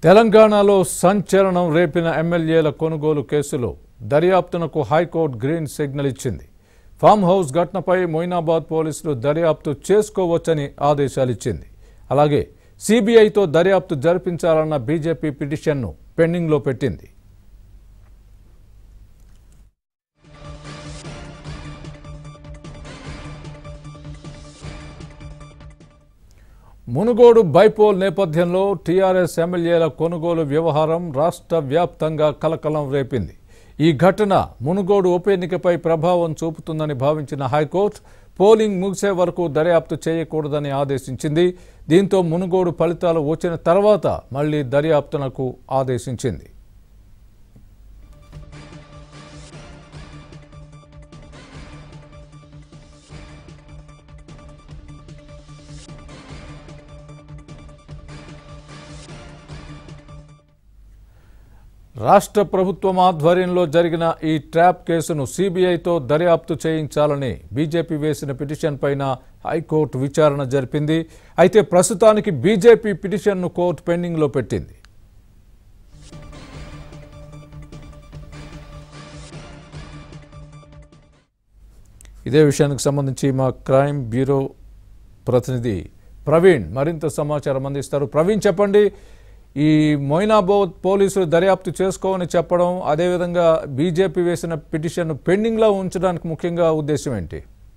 తెలంగాణలో సంచలనం రేపిన ఎమ్మెల్యేల కొనుగోలు కేసులో దర్యాప్తునకు హైకోర్టు గ్రీన్ సిగ్నల్ ఇచ్చింది ఫామ్ హౌస్ ఘటనపై మొయినాబాద్ పోలీసులు దర్యాప్తు చేసుకోవచ్చని ఆదేశాలిచ్చింది అలాగే సిబిఐతో దర్యాప్తు జరిపించాలన్న బీజేపీ పిటిషన్ను పెండింగ్లో పెట్టింది మునుగోడు బైపోల్ నేపథ్యంలో టీఆర్ఎస్ ఎమ్మెల్యేల కొనుగోలు వ్యవహారం రాష్ట్ర వ్యాప్తంగా కలకలం రేపింది ఈ ఘటన మునుగోడు ఉప ఎన్నికపై ప్రభావం చూపుతుందని భావించిన హైకోర్టు పోలింగ్ ముగిసే వరకు దర్యాప్తు చేయకూడదని ఆదేశించింది దీంతో మునుగోడు ఫలితాలు వచ్చిన తర్వాత మళ్లీ దర్యాప్తునకు ఆదేశించింది రాష్ట్ర ప్రభుత్వం ఆధ్వర్యంలో జరిగిన ఈ ట్రాప్ కేసును సిబిఐతో దర్యాప్తు చేయించాలని బీజేపీ వేసిన పిటిషన్ పైన హైకోర్టు విచారణ జరిపింది అయితే ప్రస్తుతానికి బీజేపీ పిటిషన్ను కోర్టు పెండింగ్లో పెట్టింది ఇదే విషయానికి సంబంధించి మా క్రైమ్ బ్యూరో ప్రతినిధి ప్రవీణ్ మరింత సమాచారం అందిస్తారు ప్రవీణ్ చెప్పండి ఈ మొయినాబాద్ పోలీసులు దర్యాప్తు చేసుకోమని చెప్పడం అదేవిధంగా బీజేపీ వేసిన పిటిషన్ పెండింగ్లో ఉంచడానికి ముఖ్యంగా ఉద్దేశం ఏంటి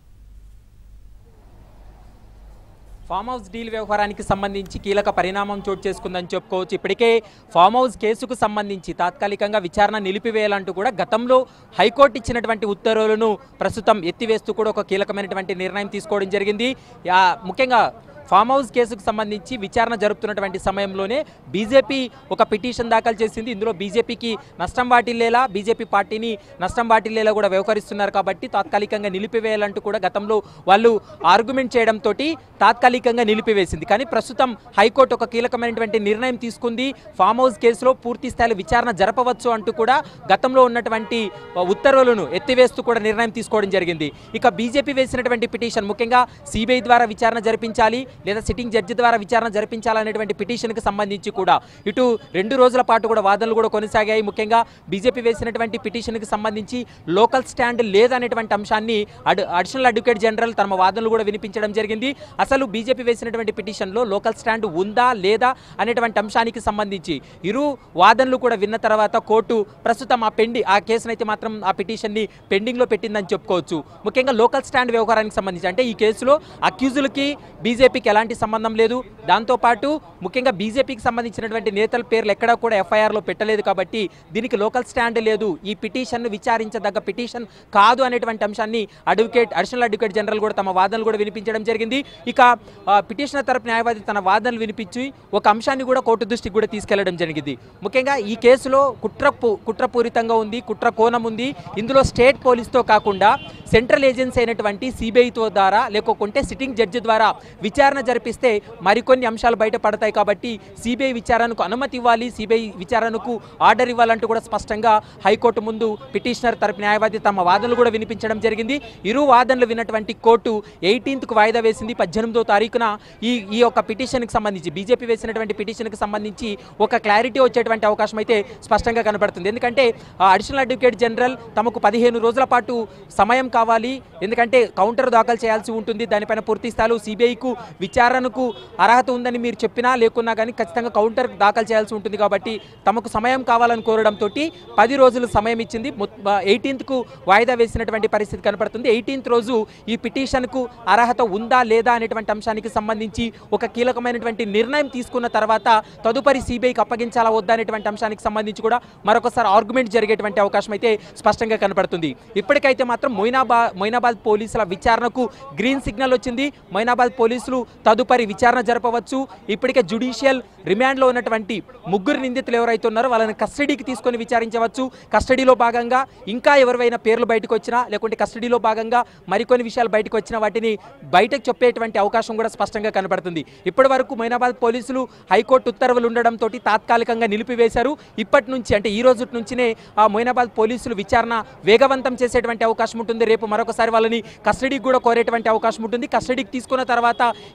ఫామ్ హౌస్ డీల్ వ్యవహారానికి సంబంధించి కీలక పరిణామం చోటు చేసుకుందని చెప్పుకోవచ్చు ఇప్పటికే ఫామ్ హౌస్ కేసుకు సంబంధించి తాత్కాలికంగా విచారణ నిలిపివేయాలంటూ కూడా గతంలో హైకోర్టు ఇచ్చినటువంటి ఉత్తర్వులను ప్రస్తుతం ఎత్తివేస్తూ కూడా ఒక కీలకమైనటువంటి నిర్ణయం తీసుకోవడం జరిగింది ఆ, ముఖ్యంగా ఫామ్ హౌస్ కేసుకు సంబంధించి విచారణ జరుపుతున్నటువంటి సమయంలోనే బీజేపీ ఒక పిటిషన్ దాఖలు చేసింది ఇందులో బీజేపీకి నష్టం వాటిల్లేలా బీజేపీ పార్టీని నష్టం వాటిల్లేలా కూడా వ్యవహరిస్తున్నారు కాబట్టి తాత్కాలికంగా నిలిపివేయాలంటూ కూడా గతంలో వాళ్ళు ఆర్గ్యుమెంట్ చేయడంతో తాత్కాలికంగా నిలిపివేసింది కానీ ప్రస్తుతం హైకోర్టు ఒక కీలకమైనటువంటి నిర్ణయం తీసుకుంది ఫామ్ హౌస్ కేసులో పూర్తి స్థాయిలో విచారణ జరపవచ్చు అంటూ కూడా గతంలో ఉన్నటువంటి ఉత్తర్వులను ఎత్తివేస్తూ కూడా నిర్ణయం తీసుకోవడం జరిగింది ఇక బీజేపీ వేసినటువంటి పిటిషన్ ముఖ్యంగా సిబిఐ ద్వారా విచారణ జరిపించాలి లేదా సిట్టింగ్ జడ్జి ద్వారా విచారణ జరిపించాలనేటువంటి పిటిషన్కి సంబంధించి కూడా ఇటు రెండు రోజుల పాటు కూడా వాదనలు కూడా కొనసాగాయి ముఖ్యంగా బీజేపీ వేసినటువంటి పిటిషన్కి సంబంధించి లోకల్ స్టాండ్ లేదనేటువంటి అంశాన్ని అడ్ అడిషనల్ అడ్వకేట్ జనరల్ తమ వాదనలు కూడా వినిపించడం జరిగింది అసలు బీజేపీ వేసినటువంటి పిటిషన్లో లోకల్ స్టాండ్ ఉందా లేదా అనేటువంటి అంశానికి సంబంధించి ఇరు వాదనలు కూడా విన్న తర్వాత కోర్టు ప్రస్తుతం ఆ పెండి ఆ కేసునైతే మాత్రం ఆ పిటిషన్ని పెండింగ్లో పెట్టిందని చెప్పుకోవచ్చు ముఖ్యంగా లోకల్ స్టాండ్ వ్యవహారానికి సంబంధించి అంటే ఈ కేసులో అక్యూజులకి బీజేపీకి ఎలాంటి సంబంధం లేదు దాంతోపాటు ముఖ్యంగా బీజేపీకి సంబంధించినటువంటి నేతల పేర్లు ఎక్కడా కూడా ఎఫ్ఐఆర్లో పెట్టలేదు కాబట్టి దీనికి లోకల్ స్టాండ్ లేదు ఈ పిటిషన్ను విచారించదగ్గ పిటిషన్ కాదు అనేటువంటి అంశాన్ని అడ్వకేట్ అడిషనల్ అడ్వకేట్ జనరల్ కూడా తమ వాదనలు కూడా వినిపించడం జరిగింది ఇక ఆ, పిటిషనర్ తరపు న్యాయవాది తన వాదనలు వినిపించి ఒక అంశాన్ని కూడా కోర్టు దృష్టికి కూడా తీసుకెళ్లడం జరిగింది ముఖ్యంగా ఈ కేసులో కుట్ర పు- కుట్రపూరితంగా ఉంది కుట్ర కోణం ఉంది ఇందులో స్టేట్ పోలీస్తో కాకుండా సెంట్రల్ ఏజెన్సీ అయినటువంటి సిబిఐతో ద్వారా లేకుంటే సిట్టింగ్ జడ్జి ద్వారా విచారణ జరిపిస్తే మరికొన్ని అంశాలు బయటపడతాయి కాబట్టి సిబిఐ విచారణకు అనుమతి ఇవ్వాలి సిబిఐ విచారణకు ఆర్డర్ ఇవ్వాలంటూ కూడా స్పష్టంగా హైకోర్టు ముందు పిటిషనర్ తరపు న్యాయవాది తమ వాదనలు కూడా వినిపించడం జరిగింది ఇరు వాదనలు విన్నటువంటి కోర్టు ఎయిటీన్త్కు వాయిదా వేసింది పద్దెనిమిదో తారీఖున ఈ ఈ యొక్క పిటిషన్కి సంబంధించి బీజేపీ వేసినటువంటి పిటిషన్కి సంబంధించి ఒక క్లారిటీ వచ్చేటువంటి అవకాశం అయితే స్పష్టంగా కనబడుతుంది ఎందుకంటే ఆ, అడిషనల్ అడ్వకేట్ జనరల్ తమకు పదిహేను రోజుల పాటు సమయం కావాలి ఎందుకంటే కౌంటర్ దాఖలు చేయాల్సి ఉంటుంది దానిపైన పూర్తి స్థాయిలో సిబిఐకు విచారణకు అర్హత ఉందని మీరు చెప్పినా లేకున్నా కానీ ఖచ్చితంగా కౌంటర్ దాఖలు చేయాల్సి ఉంటుంది కాబట్టి తమకు సమయం కావాలని కోరడంతో పది రోజులు సమయం ఇచ్చింది ఎయిటీన్త్కు వాయిదా వేసినటువంటి పరిస్థితి కనపడుతుంది ఎయిటీన్త్ రోజు ఈ పిటిషన్కు అర్హత ఉందా లేదా అనేటువంటి అంశానికి సంబంధించి ఒక కీలకమైనటువంటి నిర్ణయం తీసుకున్న తర్వాత తదుపరి సిబిఐకి అప్పగించాలా వద్దా అనేటువంటి అంశానికి సంబంధించి కూడా మరొకసారి ఆర్గ్యుమెంట్ జరిగేటువంటి అవకాశం అయితే స్పష్టంగా కనపడుతుంది ఇప్పటికైతే మాత్రం మొయినాబాద్ మొయినాబాద్ పోలీసుల విచారణకు గ్రీన్ సిగ్నల్ వచ్చింది మొయినాబాద్ పోలీసులు తదుపరి విచారణ జరపవచ్చు ఇప్పటికే జుడిషియల్ రిమాండ్లో ఉన్నటువంటి ముగ్గురు నిందితులు ఎవరైతే ఉన్నారో వాళ్ళని కస్టడీకి తీసుకొని విచారించవచ్చు కస్టడీలో భాగంగా ఇంకా ఎవరివైనా పేర్లు బయటకు వచ్చినా లేకుంటే కస్టడీలో భాగంగా మరికొన్ని విషయాలు బయటకు వచ్చిన వాటిని బయటకు చెప్పేటువంటి అవకాశం కూడా స్పష్టంగా కనబడుతుంది ఇప్పటి వరకు మైనాబాద్ పోలీసులు హైకోర్టు ఉత్తర్వులు ఉండడంతో తాత్కాలికంగా నిలిపివేశారు ఇప్పటి నుంచి అంటే ఈ రోజు నుంచినే ఆ మొయినాబాద్ పోలీసులు విచారణ వేగవంతం చేసేటువంటి అవకాశం ఉంటుంది రేపు మరొకసారి వాళ్ళని కస్టడీకి కూడా కోరేటువంటి అవకాశం ఉంటుంది కస్టడీకి తీసుకున్న తర్వాత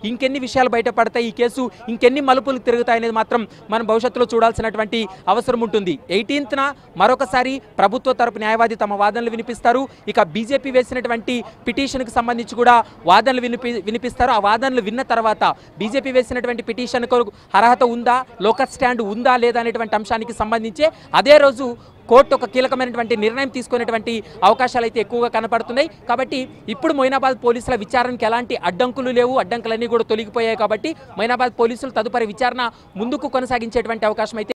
ఇంకెన్ని విషయాలు బయటపడతాయి ఈ కేసు ఇంకెన్ని మలుపులు తిరుగుతాయనేది మాత్రం మనం భవిష్యత్తులో చూడాల్సినటువంటి అవసరం ఉంటుంది ఎయిటీన్త్న మరొకసారి ప్రభుత్వ తరపు న్యాయవాది తమ వాదనలు వినిపిస్తారు ఇక బీజేపీ వేసినటువంటి పిటిషన్కి సంబంధించి కూడా వాదనలు వినిపి వినిపిస్తారు ఆ వాదనలు విన్న తర్వాత బీజేపీ వేసినటువంటి పిటిషన్కు అర్హత ఉందా లోకల్ స్టాండ్ ఉందా లేదా అనేటువంటి అంశానికి సంబంధించి అదే రోజు కోర్టు ఒక కీలకమైనటువంటి నిర్ణయం తీసుకునేటువంటి అవకాశాలు అయితే ఎక్కువగా కనపడుతున్నాయి కాబట్టి ఇప్పుడు మొయినాబాద్ పోలీసుల విచారణకి ఎలాంటి అడ్డంకులు లేవు అడ్డంకులన్నీ కూడా తొలగిపోయాయి కాబట్టి మొయినాబాద్ పోలీసులు తదుపరి విచారణ ముందుకు కొనసాగించేటువంటి అవకాశం అయితే